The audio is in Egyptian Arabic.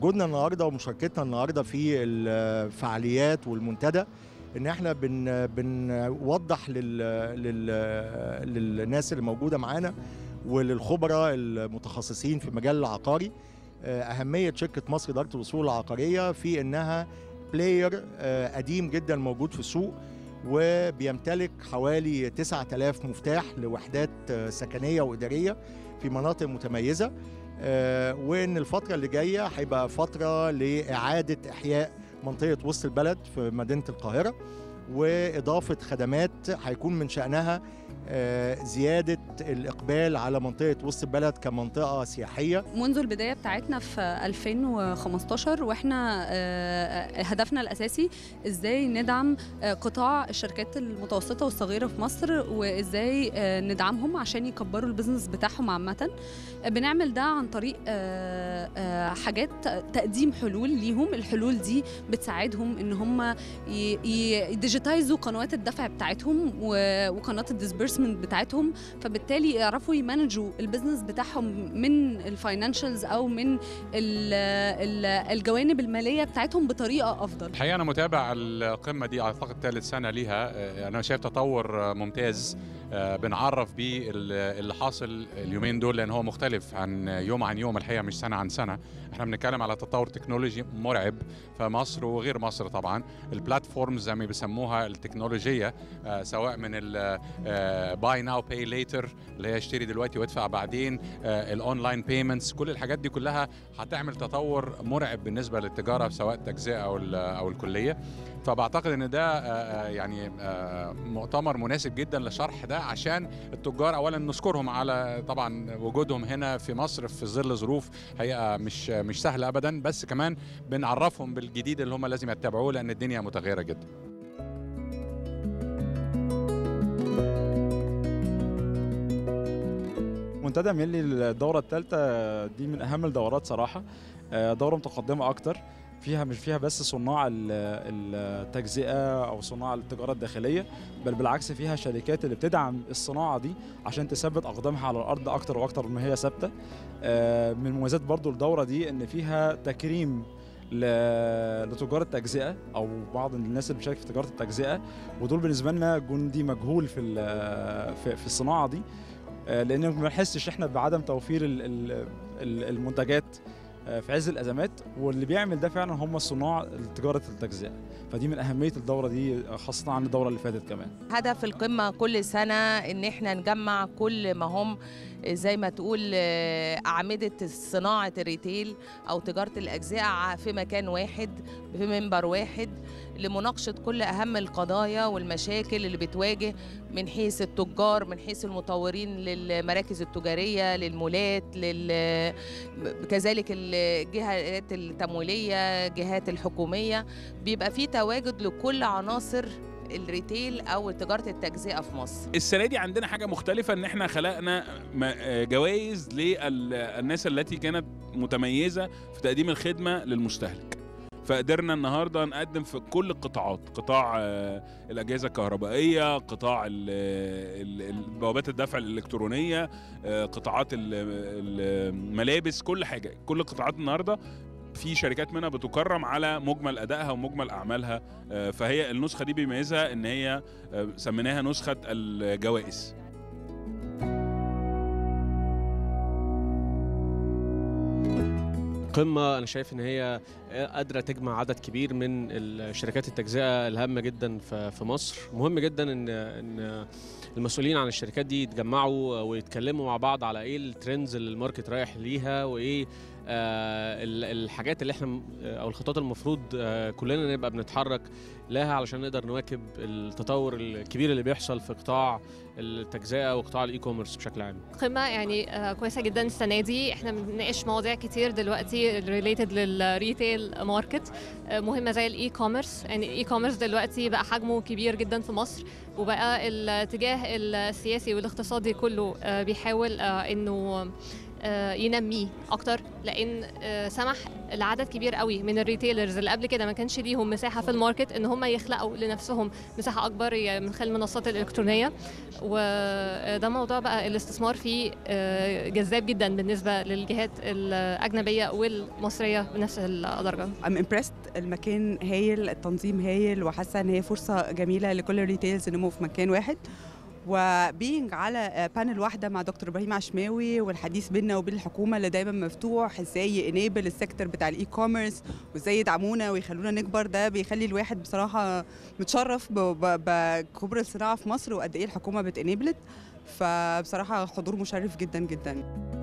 وجودنا النهارده ومشاركتنا النهارده في الفعاليات والمنتدى ان احنا بن بنوضح لل لل للناس اللي موجوده معانا وللخبراء المتخصصين في المجال العقاري اهميه شركه مصر اداره الاصول العقاريه في انها بلاير قديم جدا موجود في السوق وبيمتلك حوالي 9000 مفتاح لوحدات سكنيه واداريه في مناطق متميزه وان الفتره اللي جايه هيبقى فتره لاعاده احياء منطقه وسط البلد في مدينه القاهره واضافه خدمات هيكون من شانها زياده الاقبال على منطقه وسط البلد كمنطقه سياحيه منذ البدايه بتاعتنا في 2015 واحنا هدفنا الاساسي ازاي ندعم قطاع الشركات المتوسطه والصغيره في مصر وازاي ندعمهم عشان يكبروا البيزنس بتاعهم عامه بنعمل ده عن طريق حاجات تقديم حلول ليهم الحلول دي بتساعدهم ان هم يديجيتايزوا قنوات الدفع بتاعتهم وقناه الديسبرسمنت بتاعتهم فبالتالي يعرفوا يمانجوا البيزنس بتاعهم من الفاينانشالز او من ال ال الجوانب الماليه بتاعتهم بطريقه افضل الحقيقه انا متابع القمه دي اعتقد ثالث سنه ليها انا شايف تطور ممتاز بنعرف بيه اللي حاصل اليومين دول لان هو مختلف عن يوم عن يوم الحقيقه مش سنه عن سنه احنا بنتكلم على تطور تكنولوجي مرعب في مصر وغير مصر طبعا البلاتفورمز زي ما بيسموها التكنولوجيه سواء من باي ناو باي ليتر اللي هي اشتري دلوقتي وادفع بعدين الاونلاين بيمنتس كل الحاجات دي كلها هتعمل تطور مرعب بالنسبه للتجاره سواء التجزئه او او الكليه فبعتقد ان ده يعني مؤتمر مناسب جدا لشرح ده عشان التجار اولا نذكرهم على طبعا وجودهم هنا في مصر في ظل ظروف حقيقه مش مش سهله ابدا بس كمان بنعرفهم بالجديد اللي هم لازم يتبعوه لان الدنيا متغيره جدا منتدى ميلي الدوره الثالثه دي من اهم الدورات صراحه دوره متقدمه اكتر فيها مش فيها بس صناع التجزئه او صناع التجاره الداخليه بل بالعكس فيها شركات اللي بتدعم الصناعه دي عشان تثبت اقدامها على الارض اكتر واكتر ما هي ثابته من مميزات برضو الدوره دي ان فيها تكريم لتجار التجزئه او بعض الناس اللي بتشارك في تجاره التجزئه ودول بالنسبه لنا جندي مجهول في في الصناعه دي لان ما بنحسش احنا بعدم توفير المنتجات في عز الازمات واللي بيعمل ده فعلا هم الصناع تجاره التجزئه فدي من اهميه الدوره دي خاصه عن الدوره اللي فاتت كمان هدف القمه كل سنه ان احنا نجمع كل ما هم زي ما تقول أعمدة صناعة الريتيل أو تجارة الأجزاء في مكان واحد في منبر واحد لمناقشة كل أهم القضايا والمشاكل اللي بتواجه من حيث التجار من حيث المطورين للمراكز التجارية للمولات لل... كذلك الجهات التمويلية جهات الحكومية بيبقى في تواجد لكل عناصر الريتيل او تجاره التجزئه في مصر السنه دي عندنا حاجه مختلفه ان احنا خلقنا جوائز للناس التي كانت متميزه في تقديم الخدمه للمستهلك فقدرنا النهارده نقدم في كل القطاعات قطاع الاجهزه الكهربائيه قطاع بوابات الدفع الالكترونيه قطاعات الملابس كل حاجه كل القطاعات النهارده في شركات منها بتكرم على مجمل ادائها ومجمل اعمالها فهي النسخه دي بيميزها ان هي سميناها نسخه الجوائز قمة أنا شايف إن هي قادرة تجمع عدد كبير من الشركات التجزئة الهامة جدا في مصر مهم جدا إن إن المسؤولين عن الشركات دي يتجمعوا ويتكلموا مع بعض على إيه الترندز اللي الماركت رايح ليها وإيه آه الحاجات اللي احنا او الخطوات المفروض آه كلنا نبقى بنتحرك لها علشان نقدر نواكب التطور الكبير اللي بيحصل في قطاع التجزئه وقطاع الاي كوميرس بشكل عام. قمه يعني آه كويسه جدا السنه دي احنا بنناقش مواضيع كتير دلوقتي ريليتد للريتيل ماركت مهمه زي الاي كوميرس يعني الاي كوميرس دلوقتي بقى حجمه كبير جدا في مصر وبقى الاتجاه السياسي والاقتصادي كله بيحاول انه آه، ينميه اكتر لان آه، سمح لعدد كبير قوي من الريتيلرز اللي قبل كده ما كانش ليهم مساحه في الماركت ان هم يخلقوا لنفسهم مساحه اكبر ي- من خلال المنصات الالكترونيه وده موضوع بقى الاستثمار فيه آه، جذاب جدا بالنسبه للجهات الاجنبيه والمصريه بنفس الدرجه ام امبرست المكان هايل التنظيم هايل وحاسه ان هي فرصه جميله لكل الريتيلز انهم في مكان واحد وبينج على بانل واحده مع دكتور ابراهيم عشماوي والحديث بيننا وبين الحكومه اللي دايما مفتوح ازاي انيبل السيكتور بتاع الاي كوميرس وازاي يدعمونا ويخلونا نكبر ده بيخلي الواحد بصراحه متشرف ب- ب- بكبر الصناعه في مصر وقد ايه الحكومه بتانيبلت فبصراحه حضور مشرف جدا جدا